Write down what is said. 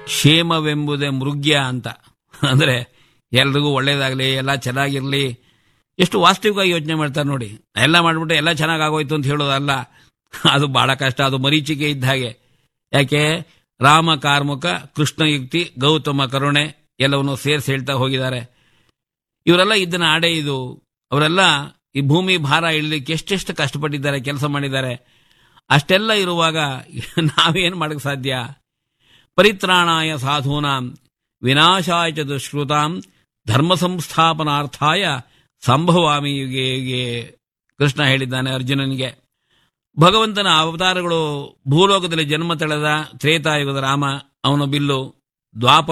ಕ್ಷೇಮವೆಂಬುದೇ ಮೃಗ್ಯ ಅಂತ ಅಂದ್ರೆ ಎಲ್ರಿಗೂ ಒಳ್ಳೇದಾಗ್ಲಿ ಎಲ್ಲ ಚೆನ್ನಾಗಿರ್ಲಿ ಎಷ್ಟು ವಾಸ್ತವಿಕವಾಗಿ ಯೋಚನೆ ಮಾಡ್ತಾರೆ ನೋಡಿ ಎಲ್ಲ ಮಾಡ್ಬಿಟ್ಟು ಎಲ್ಲ ಚೆನ್ನಾಗಿ ಆಗೋಯ್ತು ಅಂತ ಹೇಳೋದಲ್ಲ ಅದು ಬಹಳ ಕಷ್ಟ ಅದು ಮರೀಚಿಕೆ ಇದ್ದ ಹಾಗೆ ಯಾಕೆ ರಾಮ ಕಾರ್ಮುಕ ಕೃಷ್ಣ ಯುಕ್ತಿ ಗೌತಮ ಕರುಣೆ ಎಲ್ಲವನ್ನು ಸೇರಿಸಿ ಹೇಳ್ತಾ ಹೋಗಿದ್ದಾರೆ ಇವರೆಲ್ಲ ಇದನ್ನ ಆಡೇ ಇದು ಅವರೆಲ್ಲ ಈ ಭೂಮಿ ಭಾರ ಇಳಲಿಕ್ಕೆ ಎಷ್ಟೆಷ್ಟು ಕಷ್ಟಪಟ್ಟಿದ್ದಾರೆ ಕೆಲಸ ಮಾಡಿದ್ದಾರೆ ಅಷ್ಟೆಲ್ಲ ಇರುವಾಗ ನಾವೇನು ಮಾಡಕ್ಕೆ ಸಾಧ್ಯ ಪರಿತ್ರಾಣಾಯ ಸಾಧೂನಾಂ ವಿನಾಶಾಯ ಚ ದುಷ್ಕೃತಾಂ ಧರ್ಮ ಸಂಸ್ಥಾಪನಾರ್ಥಾಯ ಸಂಭವಾಮಿ ಯುಗೆ ಯುಗೆ ಕೃಷ್ಣ ಹೇಳಿದ್ದಾನೆ ಅರ್ಜುನನಿಗೆ ಭಗವಂತನ ಅವತಾರಗಳು ಭೂಲೋಕದಲ್ಲಿ ಜನ್ಮ ತಳೆದ ತ್ರೇತಾಯುಗದ ರಾಮ ಅವನ ಬಿಲ್ಲು ದ್ವಾಪ